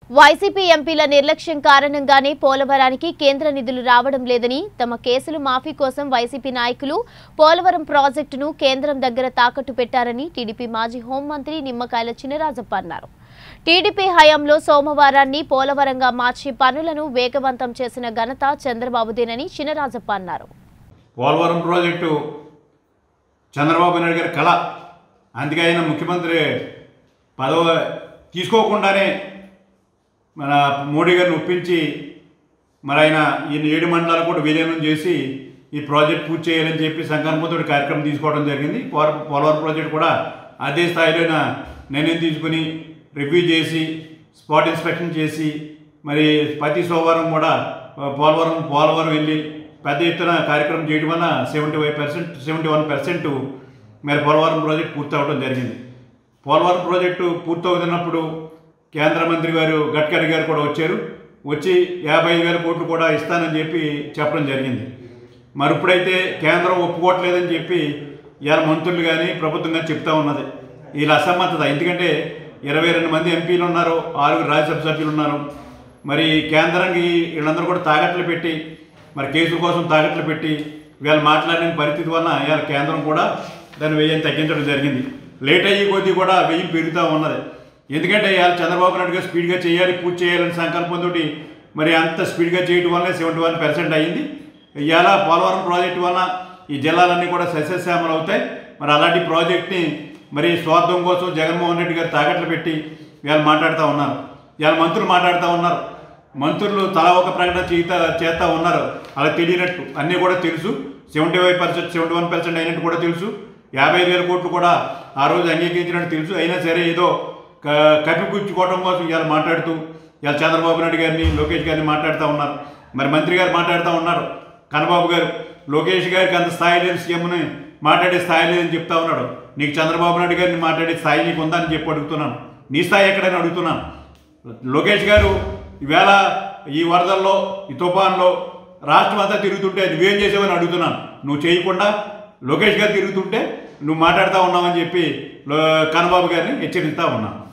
YCP ఎంపీల నిర్లక్ష్యం కారణంగానే పోలవరానికి కేంద్ర నిధులు రావడం లేదని తమ కేసులు మాఫీ కోసం వైసీపీ నాయకులు పోలవరం ప్రాజెక్టును కేంద్రం దగ్గర తాకట్టు పెట్టారని టీడీపీ మాజీ హోంమంత్రి నిమ్మకాయల చినరాజప్ప అన్నారు టీడీపీ హయాంలో సోమవారాన్ని పోలవరంగా మార్చి పనులను వేగవంతం చేసిన ఘనత చంద్రబాబుదేనని చినరాజప్ప అన్నారు పోలవరం ప్రాజెక్టు చంద్రబాబు నాయుడు గారి కళ అందుకే ఆయన ముఖ్యమంత్రి పదవి తీసుకోకుండానే మన మోడీ గారిని ఒప్పించి మరి ఆయన ఈ ఏడు మండలాలు కూడా విలీనం చేసి ఈ ప్రాజెక్ట్ పూర్తి చేయాలని చెప్పి సంకల్పంతో కార్యక్రమం తీసుకోవడం జరిగింది పోల పోలవరం ప్రాజెక్ట్ కూడా అదే స్థాయిలో నిర్ణయం తీసుకుని రివ్యూ చేసి స్పాట్ ఇన్స్పెక్షన్ చేసి మరి ప్రతి సోమవారం కూడా పోలవరం పోలవరం వెళ్ళి పెద్ద ఎత్తున కార్యక్రమం చేయడం వల్ల seventy five percent seventy one percent మరి పోలవరం ప్రాజెక్ట్ పూర్తి అవ్వడం జరిగింది పోలవరం ప్రాజెక్టు పూర్తవుతున్నప్పుడు కేంద్ర మంత్రి గారు గడ్కరీ గారు కూడా వచ్చారు వచ్చి యాభై ఐదు వేల కోట్లు కూడా ఇస్తానని చెప్పి చెప్పడం జరిగింది మరి ఇప్పుడైతే కేంద్రం ఒప్పుకోవట్లేదని చెప్పి ఇవాళ మంత్రులు కానీ ప్రభుత్వం కానీ చెప్తా ఉన్నది వీళ్ళ అసమ్మతత ఎందుకంటే ఇరవై రెండు మంది ఎంపీలు ఉన్నారు ఆరుగురు రాజ్యసభ సభ్యులు ఉన్నారు మరి కేంద్రానికి వీళ్ళందరూ కూడా తాకట్లు పెట్టి మరి కేసుల కోసం తాకట్లు పెట్టి వీళ్ళు మాట్లాడిన పరిస్థితి వలన ఇవాళ కేంద్రం కూడా దాన్ని వెయ్యిని తగ్గించడం జరిగింది లేట్ అయ్యి కొద్దీ కూడా వెయ్యి పెరుగుతూ ఉన్నది ఎందుకంటే ఇవాళ చంద్రబాబు నాయుడు గారు స్పీడ్గా చేయాలి పూర్తి చేయాలని సంకల్పంతో మరి అంత స్పీడ్గా చేయడం వల్ల సెవెంటీ వన్ పర్సెంట్ అయ్యింది ఇవాళ పోలవరం ప్రాజెక్టు వలన ఈ జిల్లాలన్నీ కూడా సస్యశ్యామలు అవుతాయి మరి అలాంటి ప్రాజెక్ట్ని మరి స్వార్థం కోసం జగన్మోహన్ రెడ్డి గారు తాకట్లు పెట్టి ఇవాళ మాట్లాడుతూ ఉన్నారు ఇవాళ మంత్రులు మాట్లాడుతూ ఉన్నారు మంత్రులు తలా ఒక ప్రకటన చేత చేస్తూ ఉన్నారు అలా తెలియనట్టు అన్నీ కూడా తెలుసు seventy five percent seventy one percent అయినట్టు కూడా తెలుసు యాభై ఐదు వేల కోట్లు కూడా ఆ రోజు అంగీకరించినట్టు తెలుసు అయినా సరే ఏదో క- కప్పిపుచ్చుకోవడం కోసం ఇవాళ మాట్లాడుతూ ఇవాళ చంద్రబాబు నాయుడు గారిని లోకేష్ గారిని మాట్లాడుతూ ఉన్నారు మరి మంత్రి గారు మాట్లాడుతూ ఉన్నారు కన్నబాబు గారు లోకేష్ గారికి అంత స్థాయి లేని సీఎంని మాట్లాడే స్థాయి లేదని చెప్తా ఉన్నాడు నీకు చంద్రబాబు నాయుడు గారిని మాట్లాడే స్థాయి నీకు ఉందా అని చెప్పి అడుగుతున్నాను నీ స్థాయి ఎక్కడని అడుగుతున్నాను లోకేష్ గారు ఈవేళ ఈ వరదల్లో ఈ తుఫాన్లో రాష్ట్రం అంతా తిరుగుతుంటే నువ్వేం చేసావని అడుగుతున్నాను నువ్వు చేయకుండా లోకేష్ గారు తిరుగుతుంటే నువ్వు మాట్లాడుతూ ఉన్నావని చెప్పి లో- కన్నబాబు గారిని హెచ్చరిస్తూ ఉన్నాను